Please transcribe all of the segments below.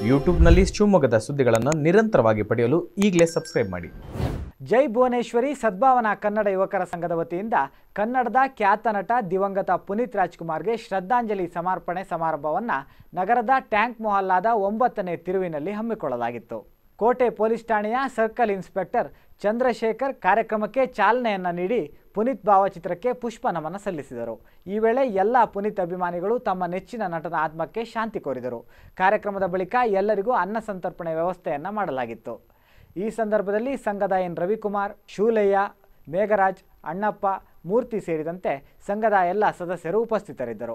ಯೂಟ್ಯೂಬ್ನಲ್ಲಿ ಶಿವಮೊಗ್ಗದ ಸುದ್ದಿಗಳನ್ನು ನಿರಂತರವಾಗಿ ಪಡೆಯಲು ಈಗಲೇ ಸಬ್ಸ್ಕ್ರೈಬ್ ಮಾಡಿ ಜೈ ಭುವನೇಶ್ವರಿ ಸದ್ಭಾವನಾ ಕನ್ನಡ ಯುವಕರ ಸಂಘದ ವತಿಯಿಂದ ಕನ್ನಡದ ಖ್ಯಾತ ನಟ ದಿವಂಗತ ಪುನೀತ್ ರಾಜ್ಕುಮಾರ್ಗೆ ಶ್ರದ್ಧಾಂಜಲಿ ಸಮರ್ಪಣೆ ಸಮಾರಂಭವನ್ನು ನಗರದ ಟ್ಯಾಂಕ್ ಮೊಹಲ್ಲಾದ ಒಂಬತ್ತನೇ ತಿರುವಿನಲ್ಲಿ ಹಮ್ಮಿಕೊಳ್ಳಲಾಗಿತ್ತು ಕೋಟೆ ಪೊಲೀಸ್ ಠಾಣೆಯ ಸರ್ಕಲ್ ಇನ್ಸ್ಪೆಕ್ಟರ್ ಚಂದ್ರಶೇಖರ್ ಕಾರ್ಯಕ್ರಮಕ್ಕೆ ಚಾಲನೆಯನ್ನು ನೀಡಿ ಪುನೀತ್ ಭಾವಚಿತ್ರಕ್ಕೆ ಪುಷ್ಪ ನಮನ ಸಲ್ಲಿಸಿದರು ಈ ವೇಳೆ ಎಲ್ಲ ಪುನೀತ್ ಅಭಿಮಾನಿಗಳು ತಮ್ಮ ನೆಚ್ಚಿನ ನಟನ ಆತ್ಮಕ್ಕೆ ಶಾಂತಿ ಕೋರಿದರು ಕಾರ್ಯಕ್ರಮದ ಬಳಿಕ ಎಲ್ಲರಿಗೂ ಅನ್ನ ಸಂತರ್ಪಣೆ ವ್ಯವಸ್ಥೆಯನ್ನು ಮಾಡಲಾಗಿತ್ತು ಈ ಸಂದರ್ಭದಲ್ಲಿ ಸಂಘದ ಎನ್ ರವಿಕುಮಾರ್ ಶೂಲಯ್ಯ ಮೇಘರಾಜ್ ಅಣ್ಣಪ್ಪ ಮೂರ್ತಿ ಸೇರಿದಂತೆ ಸಂಘದ ಎಲ್ಲ ಸದಸ್ಯರು ಉಪಸ್ಥಿತರಿದ್ದರು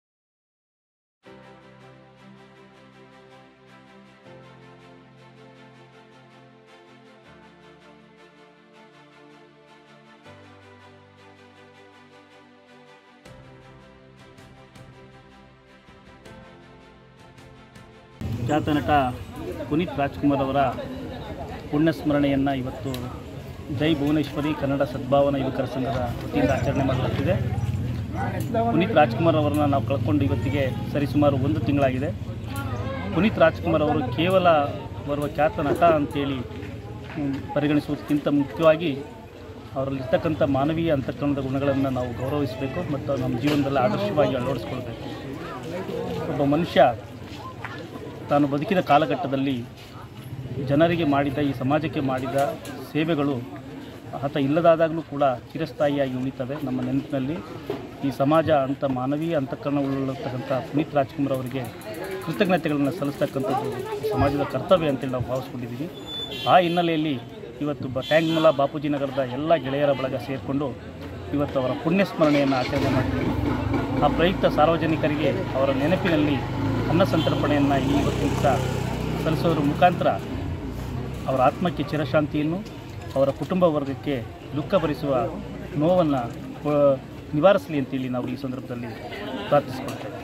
ಖ್ಯಾತ ನಟ ಪುನೀತ್ ರಾಜ್ಕುಮಾರ್ ಅವರ ಪುಣ್ಯಸ್ಮರಣೆಯನ್ನು ಇವತ್ತು ಜೈ ಭುವನೇಶ್ವರಿ ಕನ್ನಡ ಸದ್ಭಾವನಾ ಯುವಕರ ಸಂಘದ ವತಿಯಿಂದ ಆಚರಣೆ ಮಾಡಲಾಗ್ತಿದೆ ಪುನೀತ್ ರಾಜ್ಕುಮಾರ್ ಅವರನ್ನು ನಾವು ಕಳ್ಕೊಂಡು ಇವತ್ತಿಗೆ ಸರಿಸುಮಾರು ಒಂದು ತಿಂಗಳಾಗಿದೆ ಪುನೀತ್ ರಾಜ್ಕುಮಾರ್ ಅವರು ಕೇವಲ ಬರುವ ಖ್ಯಾತ ನಟ ಅಂತೇಳಿ ಹ್ಮ್, ಪರಿಗಣಿಸುವುದಕ್ಕಿಂತ ಮುಖ್ಯವಾಗಿ ಅವರಲ್ಲಿರ್ತಕ್ಕಂಥ ಮಾನವೀಯ ಅಂತಃಕರಣದ ಗುಣಗಳನ್ನು ನಾವು ಗೌರವಿಸಬೇಕು ಮತ್ತು ನಮ್ಮ ಜೀವನದಲ್ಲಿ ಆದರ್ಶವಾಗಿ ಅಳವಡಿಸ್ಕೊಳ್ಬೇಕು ಒಬ್ಬ ಮನುಷ್ಯ ತಾನು ಬದುಕಿದ ಕಾಲಘಟ್ಟದಲ್ಲಿ ಜನರಿಗೆ ಮಾಡಿದ ಈ ಸಮಾಜಕ್ಕೆ ಮಾಡಿದ ಸೇವೆಗಳು ಆತ ಇಲ್ಲದಾದಾಗಲೂ ಕೂಡ ಚಿರಸ್ಥಾಯಿಯಾಗಿ ಉಳಿತವೆ ನಮ್ಮ ನೆನಪಿನಲ್ಲಿ ಈ ಸಮಾಜ ಅಂತ ಮಾನವೀಯ ಅಂತಃಕರಣಗಳಿರ್ತಕ್ಕಂಥ ಪುನೀತ್ ರಾಜ್ಕುಮಾರ್ ಅವರಿಗೆ ಕೃತಜ್ಞತೆಗಳನ್ನು ಸಲ್ಲಿಸ್ತಕ್ಕಂಥದ್ದು ಸಮಾಜದ ಕರ್ತವ್ಯ ಅಂತೇಳಿ ನಾವು ಭಾವಿಸ್ಕೊಂಡಿದ್ದೀವಿ ಆ ಹಿನ್ನೆಲೆಯಲ್ಲಿ ಇವತ್ತು ಬ ಟ್ಯಾಂಗ್ಮಲ ಬಾಪೂಜಿ ನಗರದ ಎಲ್ಲ ಗೆಳೆಯರ ಬಳಗ ಸೇರಿಕೊಂಡು ಇವತ್ತು ಅವರ ಪುಣ್ಯಸ್ಮರಣೆಯನ್ನು ಆಚರಣೆ ಮಾಡ್ತೀವಿ ಆ ಪ್ರಯುಕ್ತ ಸಾರ್ವಜನಿಕರಿಗೆ ಅವರ ನೆನಪಿನಲ್ಲಿ ಅನ್ನ ಸಂತರ್ಪಣೆಯನ್ನು ಈ ಇವತ್ತಿನ ದಿವಸ ಸಲ್ಲಿಸೋದ್ರ ಮುಖಾಂತರ ಅವರ ಆತ್ಮಕ್ಕೆ ಚಿರಶಾಂತಿಯನ್ನು ಅವರ ಕುಟುಂಬ ವರ್ಗಕ್ಕೆ ದುಃಖ ಭರಿಸುವ ನೋವನ್ನು ನಿವಾರಿಸಲಿ ಅಂತೇಳಿ ನಾವು ಈ ಸಂದರ್ಭದಲ್ಲಿ ಪ್ರಾರ್ಥಿಸ್ಕೊಳ್ತೇವೆ